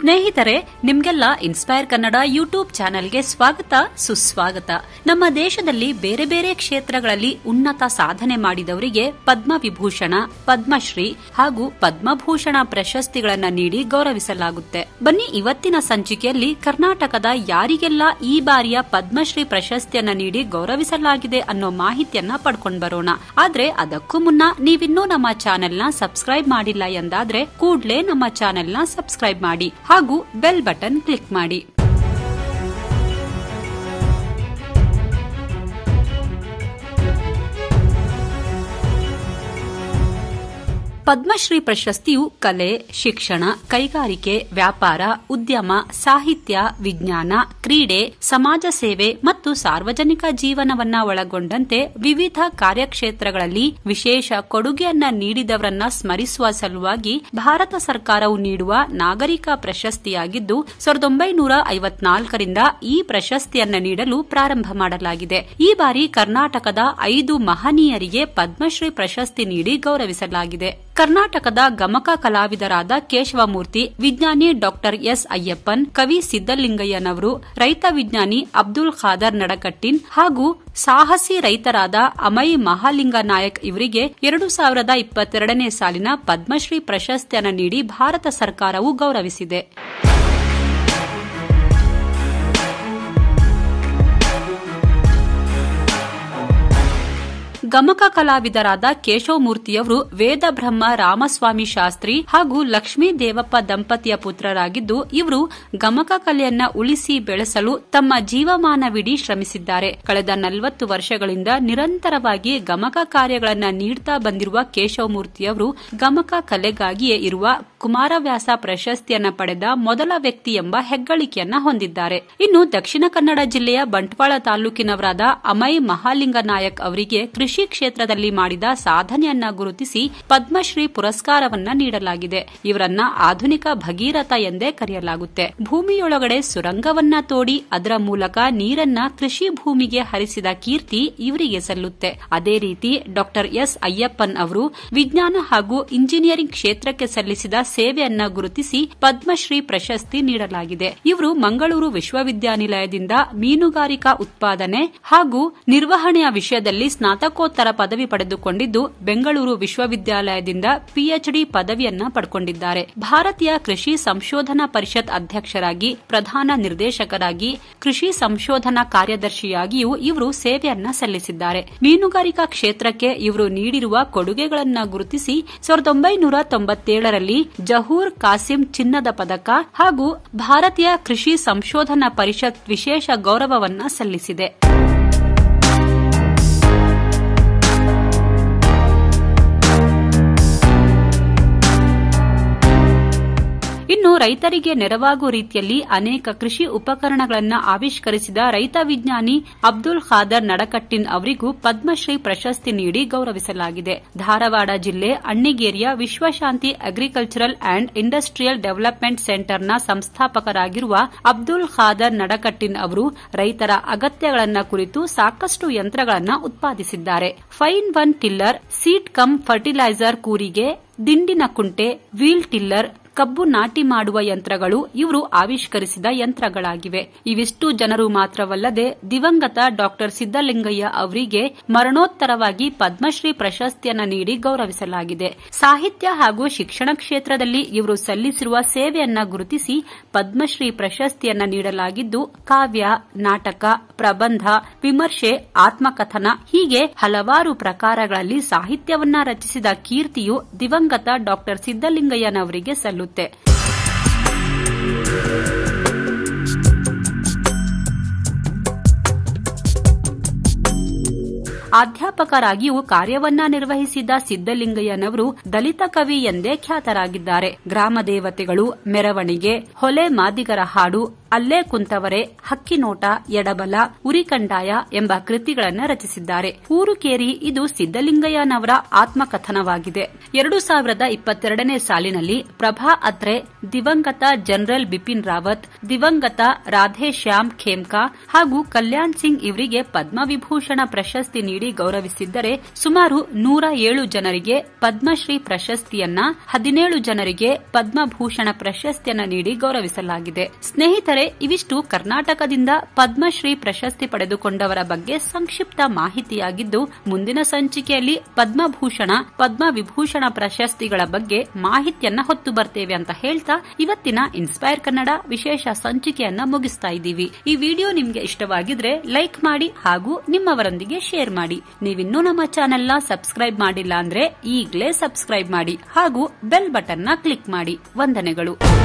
ಸ್ನೇಹಿತರೆ ನಿಮ್ಗೆಲ್ಲ inspire Kannada YouTube ಚಾನೆಲ್ಗೆ ಸ್ವಾಗತ ಸುಸ್ವಾಗತ ನಮ್ಮ ದೇಶದಲ್ಲಿ ಬೇರೆ ಬೇರೆ ಕ್ಷೇತ್ರಗಳಲ್ಲಿ ಉನ್ನತ ಸಾಧನೆ ಮಾಡಿದವರಿಗೆ ಪದ್ಮವಿಭೂಷಣ ಪದ್ಮಶ್ರೀ ಹಾಗೂ ಪದ್ಮಭೂಷಣ ಪ್ರಶಸ್ತಿಗಳನ್ನ ನೀಡಿ ಗೌರವಿಸಲಾಗುತ್ತೆ ಬನ್ನಿ ಇವತ್ತಿನ ಸಂಚಿಕೆಯಲ್ಲಿ ಕರ್ನಾಟಕದ ಯಾರಿಗೆಲ್ಲ ಈ ಬಾರಿಯ ಪದ್ಮಶ್ರೀ ಪ್ರಶಸ್ತಿಯನ್ನ ನೀಡಿ ಗೌರವಿಸಲಾಗಿದೆ ಅನ್ನೋ ಮಾಹಿತಿಯನ್ನ ಪಡ್ಕೊಂಡ್ ಬರೋಣ ಆದ್ರೆ ಅದಕ್ಕೂ ಮುನ್ನ ನೀವಿನ್ನೂ ನಮ್ಮ ಚಾನೆಲ್ನ ಸಬ್ಸ್ಕ್ರೈಬ್ ಮಾಡಿಲ್ಲ ಎಂದಾದ್ರೆ ಕೂಡ್ಲೇ ನಮ್ಮ ಚಾನೆಲ್ನ ಸಬ್ಸ್ಕ್ರೈಬ್ ಮಾಡಿ ಹಾಗೂ ಬೆಲ್ ಬಟನ್ ಕ್ಲಿಕ್ ಮಾಡಿ ಪದ್ಮಶ್ರೀ ಪ್ರಶಸ್ತಿಯು ಕಲೆ ಶಿಕ್ಷಣ ಕೈಗಾರಿಕೆ ವ್ಯಾಪಾರ ಉದ್ಯಮ ಸಾಹಿತ್ಯ ವಿಜ್ಞಾನ ಕ್ರೀಡೆ ಸಮಾಜ ಸೇವೆ ಮತ್ತು ಸಾರ್ವಜನಿಕ ಜೀವನವನ್ನ ಒಳಗೊಂಡಂತೆ ವಿವಿಧ ಕಾರ್ಯಕ್ಷೇತ್ರಗಳಲ್ಲಿ ವಿಶೇಷ ಕೊಡುಗೆಯನ್ನ ನೀಡಿದವರನ್ನ ಸ್ಮರಿಸುವ ಸಲುವಾಗಿ ಭಾರತ ಸರ್ಕಾರವು ನೀಡುವ ನಾಗರಿಕ ಪ್ರಶಸ್ತಿಯಾಗಿದ್ದು ಸಾವಿರದ ಒಂಬೈನೂರ ಐವತ್ನಾಲ್ಕರಿಂದ ಈ ಪ್ರಶಸ್ತಿಯನ್ನ ನೀಡಲು ಪ್ರಾರಂಭ ಮಾಡಲಾಗಿದೆ ಈ ಬಾರಿ ಕರ್ನಾಟಕದ ಐದು ಮಹನೀಯರಿಗೆ ಪದ್ಮಶ್ರೀ ಪ್ರಶಸ್ತಿ ನೀಡಿ ಗೌರವಿಸಲಾಗಿದೆ ಕರ್ನಾಟಕದ ಗಮಕ ಕಲಾವಿದರಾದ ಕೇಶವಮೂರ್ತಿ ವಿಜ್ಞಾನಿ ಡಾಕ್ಟರ್ ಎಸ್ ಅಯ್ಯಪ್ಪನ್ ಕವಿ ಸಿದ್ದಲಿಂಗಯ್ಯನವರು ರೈತ ವಿಜ್ಞಾನಿ ಅಬ್ದುಲ್ ಖಾದರ್ ನಡಕಟ್ಟಿನ್ ಹಾಗೂ ಸಾಹಸಿ ರೈತರಾದ ಅಮಯ್ ಮಹಾಲಿಂಗ ನಾಯಕ್ ಇವರಿಗೆ ಎರಡು ಸಾವಿರದ ಇಪ್ಪತ್ತೆರಡನೇ ಸಾಲಿನ ಪದ್ಮಶ್ರೀ ಪ್ರಶಸ್ತಿಯನ್ನು ನೀಡಿ ಭಾರತ ಸರ್ಕಾರವು ಗೌರವಿಸಿದೆ ಗಮಕ ಕಲಾವಿದರಾದ ಕೇಶವಮೂರ್ತಿಯವರು ವೇದ ಬ್ರಹ್ಮ ರಾಮಸ್ವಾಮಿ ಶಾಸ್ತ್ರಿ ಹಾಗೂ ಲಕ್ಷ್ಮೀ ದೇವಪ್ಪ ದಂಪತಿಯ ಪುತ್ರರಾಗಿದ್ದು ಇವರು ಗಮಕ ಕಲೆಯನ್ನ ಉಳಿಸಿ ಬೆಳೆಸಲು ತಮ್ಮ ಜೀವಮಾನವಿಡೀ ಶ್ರಮಿಸಿದ್ದಾರೆ ಕಳೆದ ನಲವತ್ತು ವರ್ಷಗಳಿಂದ ನಿರಂತರವಾಗಿ ಗಮಕ ಕಾರ್ಯಗಳನ್ನ ನೀಡುತ್ತಾ ಬಂದಿರುವ ಕೇಶವಮೂರ್ತಿಯವರು ಗಮಕ ಕಲೆಗಾಗಿಯೇ ಇರುವ ಕುಮಾರವ್ಯಾಸ ಪ್ರಶಸ್ತಿಯನ್ನ ಪಡೆದ ಮೊದಲ ವ್ಯಕ್ತಿ ಎಂಬ ಹೆಗ್ಗಳಿಕೆಯನ್ನ ಹೊಂದಿದ್ದಾರೆ ಇನ್ನು ದಕ್ಷಿಣ ಕನ್ನಡ ಜಿಲ್ಲೆಯ ಬಂಟ್ವಾಳ ತಾಲೂಕಿನವರಾದ ಅಮಯ್ ಮಹಾಲಿಂಗ ನಾಯಕ್ ಅವರಿಗೆ ಕೃಷಿ ಕ್ಷೇತ್ರದಲ್ಲಿ ಮಾಡಿದ ಸಾಧನೆಯನ್ನ ಗುರುತಿಸಿ ಪದ್ಮಶ್ರೀ ಪುರಸ್ಕಾರವನ್ನ ನೀಡಲಾಗಿದೆ ಇವರನ್ನ ಆಧುನಿಕ ಭಗೀರಥ ಎಂದೇ ಕರೆಯಲಾಗುತ್ತೆ ಭೂಮಿಯೊಳಗಡೆ ಸುರಂಗವನ್ನ ತೋಡಿ ಅದರ ಮೂಲಕ ನೀರನ್ನ ಕೃಷಿ ಭೂಮಿಗೆ ಹರಿಸಿದ ಕೀರ್ತಿ ಇವರಿಗೆ ಸಲ್ಲುತ್ತೆ ಅದೇ ರೀತಿ ಡಾಕ್ಟರ್ ಎಸ್ ಅಯ್ಯಪ್ಪನ್ ಅವರು ವಿಜ್ಞಾನ ಹಾಗೂ ಇಂಜಿನಿಯರಿಂಗ್ ಕ್ಷೇತ್ರಕ್ಕೆ ಸಲ್ಲಿಸಿದ ಸೇವೆಯನ್ನ ಗುರುತಿಸಿ ಪದ್ಮಶ್ರೀ ಪ್ರಶಸ್ತಿ ನೀಡಲಾಗಿದೆ ಇವರು ಮಂಗಳೂರು ವಿಶ್ವವಿದ್ಯಾನಿಲಯದಿಂದ ಮೀನುಗಾರಿಕಾ ಉತ್ಪಾದನೆ ಹಾಗೂ ನಿರ್ವಹಣೆಯ ವಿಷಯದಲ್ಲಿ ಸ್ನಾತಕೋತ್ತರ ಪದವಿ ಪಡೆದುಕೊಂಡಿದ್ದು ಬೆಂಗಳೂರು ವಿಶ್ವವಿದ್ಯಾಲಯದಿಂದ ಪಿಎಚ್ಡಿ ಪದವಿಯನ್ನ ಪಡ್ಕೊಂಡಿದ್ದಾರೆ ಭಾರತೀಯ ಕೃಷಿ ಸಂಶೋಧನಾ ಪರಿಷತ್ ಅಧ್ಯಕ್ಷರಾಗಿ ಪ್ರಧಾನ ನಿರ್ದೇಶಕರಾಗಿ ಕೃಷಿ ಸಂಶೋಧನಾ ಕಾರ್ಯದರ್ಶಿಯಾಗಿಯೂ ಇವರು ಸೇವೆಯನ್ನ ಸಲ್ಲಿಸಿದ್ದಾರೆ ಮೀನುಗಾರಿಕಾ ಕ್ಷೇತ್ರಕ್ಕೆ ಇವರು ನೀಡಿರುವ ಕೊಡುಗೆಗಳನ್ನ ಗುರುತಿಸಿ ಸಾವಿರದ ಒಂಬೈನೂರ ತೊಂಬತ್ತೇಳರಲ್ಲಿ ಜಹೂರ್ ಕಾಸಿಂ ಚಿನ್ನದ ಪದಕ ಹಾಗೂ ಭಾರತೀಯ ಕೃಷಿ ಸಂಶೋಧನಾ ಪರಿಷತ್ ವಿಶೇಷ ಗೌರವವನ್ನ ಸಲ್ಲಿಸಿದೆ ಇನ್ನು ರೈತರಿಗೆ ನೆರವಾಗುವ ರೀತಿಯಲ್ಲಿ ಅನೇಕ ಕೃಷಿ ಉಪಕರಣಗಳನ್ನು ಆವಿಷ್ಕರಿಸಿದ ರೈತ ವಿಜ್ಞಾನಿ ಅಬ್ದುಲ್ ಖಾದರ್ ನಡಕಟ್ಟಿನ್ ಅವರಿಗೂ ಪದ್ಮಶ್ರೀ ಪ್ರಶಸ್ತಿ ನೀಡಿ ಗೌರವಿಸಲಾಗಿದೆ ಧಾರವಾಡ ಜಿಲ್ಲೆ ಅಣ್ಣಿಗೇರಿಯ Vishwashanti agricultural and industrial development ಸೆಂಟರ್ನ ಸಂಸ್ಥಾಪಕರಾಗಿರುವ ಅಬ್ದುಲ್ ಖಾದರ್ ನಡಕಟ್ಟಿನ್ ಅವರು ರೈತರ ಅಗತ್ಯಗಳನ್ನ ಕುರಿತು ಸಾಕಷ್ಟು ಯಂತ್ರಗಳನ್ನು ಉತ್ಪಾದಿಸಿದ್ದಾರೆ fine one tiller seed cum fertiliser ಕೂರಿಗೆ ದಿಂಡಿನ ಕುಂಟೆ ವೀಲ್ ಟಿಲ್ಲರ್ ಕಬ್ಬು ನಾಟಿ ಮಾಡುವ ಯಂತ್ರಗಳು ಇವರು ಆವಿಷ್ಕರಿಸಿದ ಯಂತ್ರಗಳಾಗಿವೆ ಇವಿಷ್ಟು ಜನರು ಮಾತ್ರವಲ್ಲದೆ ದಿವಂಗತ ಡಾಕ್ಟರ್ ಸಿದ್ದಲಿಂಗಯ್ಯ ಅವರಿಗೆ ಮರಣೋತ್ತರವಾಗಿ ಪದ್ಮಶ್ರೀ ಪ್ರಶಸ್ತಿಯನ್ನ ನೀಡಿ ಗೌರವಿಸಲಾಗಿದೆ ಸಾಹಿತ್ಯ ಹಾಗೂ ಶಿಕ್ಷಣ ಕ್ಷೇತ್ರದಲ್ಲಿ ಇವರು ಸಲ್ಲಿಸಿರುವ ಸೇವೆಯನ್ನ ಗುರುತಿಸಿ ಪದ್ಮಶ್ರೀ ಪ್ರಶಸ್ತಿಯನ್ನ ನೀಡಲಾಗಿದ್ದು ಕಾವ್ಯ ನಾಟಕ ಪ್ರಬಂಧ ವಿಮರ್ಶೆ ಆತ್ಮಕಥನ ಹೀಗೆ ಹಲವಾರು ಪ್ರಕಾರಗಳಲ್ಲಿ ಸಾಹಿತ್ಯವನ್ನ ರಚಿಸಿದ ಕೀರ್ತಿಯು ದಿವಂಗತ ಡಾಕ್ಟರ್ ಸಿದ್ದಲಿಂಗಯ್ಯನವರಿಗೆ ಸಲ್ಲುತ್ತದೆ ಅಧ್ಯಾಪಕರಾಗಿಯೂ ಕಾರ್ಯವನ್ನ ನಿರ್ವಹಿಸಿದ ಸಿದ್ದಲಿಂಗಯ್ಯನವರು ದಲಿತ ಕವಿ ಎಂದೇ ಖ್ಯಾತರಾಗಿದ್ದಾರೆ ಗ್ರಾಮ ದೇವತೆಗಳು ಮೆರವಣಿಗೆ ಹೊಲೆ ಮಾದಿಗರ ಹಾಡು ಅಲ್ಲೇ ಕುಂತವರೆ ಹಕ್ಕಿನೋಟ ಎಡಬಲ ಉರಿಕಂಡಾಯ ಎಂಬ ಕೃತಿಗಳನ್ನು ರಚಿಸಿದ್ದಾರೆ ಊರುಕೇರಿ ಇದು ಸಿದ್ದಲಿಂಗಯ್ಯನವರ ಆತ್ಮಕಥನವಾಗಿದೆ ಎರಡು ಸಾವಿರದ ಇಪ್ಪತ್ತೆರಡನೇ ಸಾಲಿನಲ್ಲಿ ಪ್ರಭಾ ಅತ್ರೆ ದಿವಂಗತ ಜನರಲ್ ಬಿಪಿನ್ ರಾವತ್ ದಿವಂಗತ ರಾಧೇಶ್ಯಾಮ್ ಖೇಮ್ಕಾ ಹಾಗೂ ಕಲ್ಯಾಣ್ ಸಿಂಗ್ ಇವರಿಗೆ ಪದ್ಮವಿಭೂಷಣ ಪ್ರಶಸ್ತಿ ನೀಡಿ ನೀಡಿ ಗೌರವಿಸಿದ್ದರೆ ಸುಮಾರು ನೂರ ಏಳು ಜನರಿಗೆ ಪದ್ಮಶ್ರೀ ಪ್ರಶಸ್ತಿಯನ್ನ ಹದಿನೇಳು ಜನರಿಗೆ ಪದ್ಮಭೂಷಣ ಪ್ರಶಸ್ತಿಯನ್ನ ನೀಡಿ ಗೌರವಿಸಲಾಗಿದೆ ಸ್ನೇಹಿತರೆ ಇವಿಷ್ಟು ಕರ್ನಾಟಕದಿಂದ ಪದ್ಮಶ್ರೀ ಪ್ರಶಸ್ತಿ ಪಡೆದುಕೊಂಡವರ ಬಗ್ಗೆ ಸಂಕ್ಷಿಪ್ತ ಮಾಹಿತಿಯಾಗಿದ್ದು ಮುಂದಿನ ಸಂಚಿಕೆಯಲ್ಲಿ ಪದ್ಮಭೂಷಣ ಪದ್ಮ ವಿಭೂಷಣ ಪ್ರಶಸ್ತಿಗಳ ಬಗ್ಗೆ ಮಾಹಿತಿಯನ್ನ ಹೊತ್ತು ಬರ್ತೇವೆ ಅಂತ ಹೇಳ್ತಾ ಇವತ್ತಿನ ಇನ್ಸ್ಪೈರ್ ಕನ್ನಡ ವಿಶೇಷ ಸಂಚಿಕೆಯನ್ನ ಮುಗಿಸ್ತಾ ಇದ್ದೀವಿ ಈ ವಿಡಿಯೋ ನಿಮ್ಗೆ ಇಷ್ಟವಾಗಿದ್ರೆ ಲೈಕ್ ಮಾಡಿ ಹಾಗೂ ನಿಮ್ಮವರೊಂದಿಗೆ ಶೇರ್ ಮಾಡಿ ನೀವಿನ್ನೂ ನಮ್ಮ ಚಾನೆಲ್ ನ ಸಬ್ಸ್ಕ್ರೈಬ್ ಮಾಡಿಲ್ಲ ಅಂದ್ರೆ ಈಗಲೇ ಸಬ್ಸ್ಕ್ರೈಬ್ ಮಾಡಿ ಹಾಗೂ ಬೆಲ್ ಬಟನ್ ನ ಕ್ಲಿಕ್ ಮಾಡಿ ವಂದನೆಗಳು